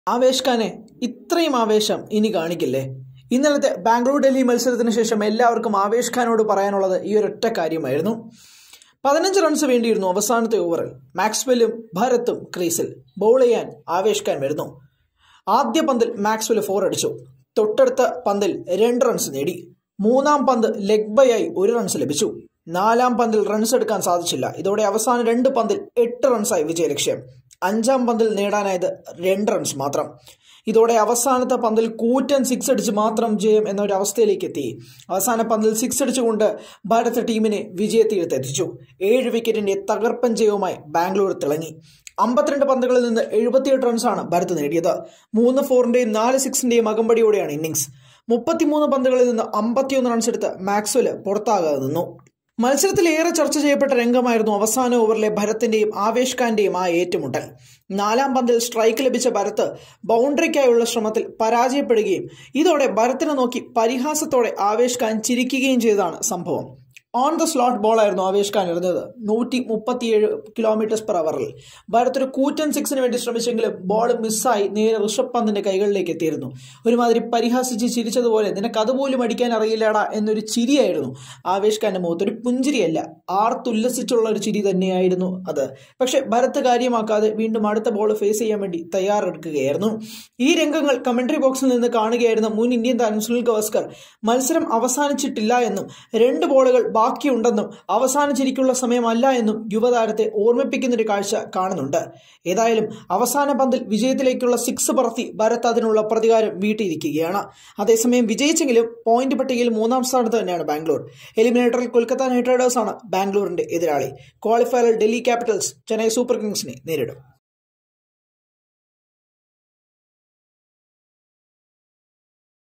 ആവേശ് ഖാനെ ഇത്രയും ആവേശം ഇനി കാണിക്കില്ലേ ഇന്നലത്തെ ബാംഗ്ലൂർ ഡൽഹി മത്സരത്തിന് ശേഷം എല്ലാവർക്കും ആവേശ് ഖാനോട് പറയാനുള്ളത് ഈ ഒരൊറ്റ കാര്യമായിരുന്നു പതിനഞ്ച് റൺസ് വേണ്ടിയിരുന്നു അവസാനത്തെ ഓവറിൽ മാക്സ്വെല്ലും ഭരത്തും ക്രീസിൽ ബൗൾ ചെയ്യാൻ ആവേശ് ഖാൻ വരുന്നു ആദ്യ പന്തിൽ മാക്സ്വെൽ ഫോർ അടിച്ചു തൊട്ടടുത്ത പന്തിൽ രണ്ട് റൺസ് നേടി മൂന്നാം പന്ത് ലെഗ് ബൈ ആയി ഒരു റൺസ് ലഭിച്ചു നാലാം പന്തിൽ റൺസ് എടുക്കാൻ സാധിച്ചില്ല ഇതോടെ അവസാന രണ്ട് പന്തിൽ എട്ട് റൺസായി വിജയലക്ഷ്യം അഞ്ചാം പന്തിൽ നേടാനായത് രണ്ട് റൺസ് മാത്രം ഇതോടെ അവസാനത്തെ പന്തിൽ കൂറ്റൻ സിക്സ് അടിച്ച് മാത്രം ജയം എന്ന ഒരു അവസ്ഥയിലേക്ക് എത്തി അവസാന പന്തിൽ സിക്സ് അടിച്ചുകൊണ്ട് ഭാരത ടീമിനെ വിജയത്തീരത്തെത്തിച്ചു ഏഴ് വിക്കറ്റിന്റെ തകർപ്പൻ ജയവുമായി ബാംഗ്ലൂർ തിളങ്ങി അമ്പത്തിരണ്ട് പന്തുകളിൽ നിന്ന് എഴുപത്തിയെട്ട് റൺസാണ് ഭാരത് നേടിയത് മൂന്ന് ഫോറിന്റെയും നാല് സിക്സിന്റെയും അകമ്പടിയോടെയാണ് ഇന്നിംഗ്സ് മുപ്പത്തിമൂന്ന് പന്തുകളിൽ നിന്ന് അമ്പത്തിയൊന്ന് റൺസ് എടുത്ത് മാക്സ്വല് പുറത്താകാതെ നിന്നു മത്സരത്തിൽ ഏറെ ചർച്ച ചെയ്യപ്പെട്ട രംഗമായിരുന്നു അവസാന ഓവറിലെ ഭരത്തിന്റെയും ആവേശ് ഖാന്റെയും ആ ഏറ്റുമുട്ടൽ നാലാം പന്തിൽ സ്ട്രൈക്ക് ലഭിച്ച ഭരത്ത് ബൗണ്ടറിക്കായുള്ള ശ്രമത്തിൽ പരാജയപ്പെടുകയും ഇതോടെ ഭരത്തിനെ നോക്കി പരിഹാസത്തോടെ ആവേശ് ഖാൻ ചിരിക്കുകയും ചെയ്തതാണ് സംഭവം ഓൺ ദ സ്ലോട്ട് ബോളായിരുന്നു ആവേശ് ഖാൻ എറിഞ്ഞത് നൂറ്റി മുപ്പത്തിയേഴ് കിലോമീറ്റേഴ്സ് പെർ അവറിൽ ഭാരത് ഒരു കൂറ്റൻ സിക്സിന് വേണ്ടി ശ്രമിച്ചെങ്കിലും ബോൾ മിസ്സായി നേരെ ഋഷഭ് പന്തിന്റെ കൈകളിലേക്ക് എത്തിയിരുന്നു ഒരുമാതിരി പരിഹാസിച്ച് ചിരിച്ചതുപോലെ നിനക്ക് അതുപോലും അടിക്കാൻ അറിയില്ലടാ എന്നൊരു ചിരിയായിരുന്നു ആവേശ് ഖാന്റെ മുഖത്ത് ഒരു പുഞ്ചിരിയല്ല ആർത്തുല്ലസിച്ചുള്ള ഒരു ചിരി തന്നെയായിരുന്നു അത് പക്ഷെ ഭരത് കാര്യമാക്കാതെ വീണ്ടും അടുത്ത ബോൾ ഫേസ് ചെയ്യാൻ വേണ്ടി തയ്യാറെടുക്കുകയായിരുന്നു ഈ രംഗങ്ങൾ കമന്ററി ബോക്സിൽ നിന്ന് കാണുകയായിരുന്ന മുൻ ഇന്ത്യൻ താരം സുനിൽ ഗവാസ്കർ മത്സരം അവസാനിച്ചിട്ടില്ല എന്നും രണ്ട് ബോളുകൾ ബാക്കിയുണ്ടെന്നും അവസാനിച്ചിരിക്കുള്ള സമയമല്ല എന്നും യുവതാരത്തെ ഓർമ്മിപ്പിക്കുന്ന ഒരു കാഴ്ച കാണുന്നുണ്ട് ഏതായാലും അവസാന പന്തിൽ വിജയത്തിലേക്കുള്ള സിക്സ് പറത്തി ഭരത് അതിനുള്ള പ്രതികാരം വീട്ടിയിരിക്കുകയാണ് അതേസമയം വിജയിച്ചെങ്കിലും പോയിന്റ് പട്ടികയിൽ മൂന്നാം സ്ഥാനത്ത് തന്നെയാണ് ബാംഗ്ലൂർ എലിമിനേറ്ററിൽ കൊൽക്കത്ത നൈറ്റ് റൈഡേഴ്സാണ് ബാംഗ്ലൂരിന്റെ എതിരാളി ക്വാളിഫയറിൽ ഡൽഹി ക്യാപിറ്റൽസ് ചെന്നൈ സൂപ്പർ കിങ്സിനെ നേരിടും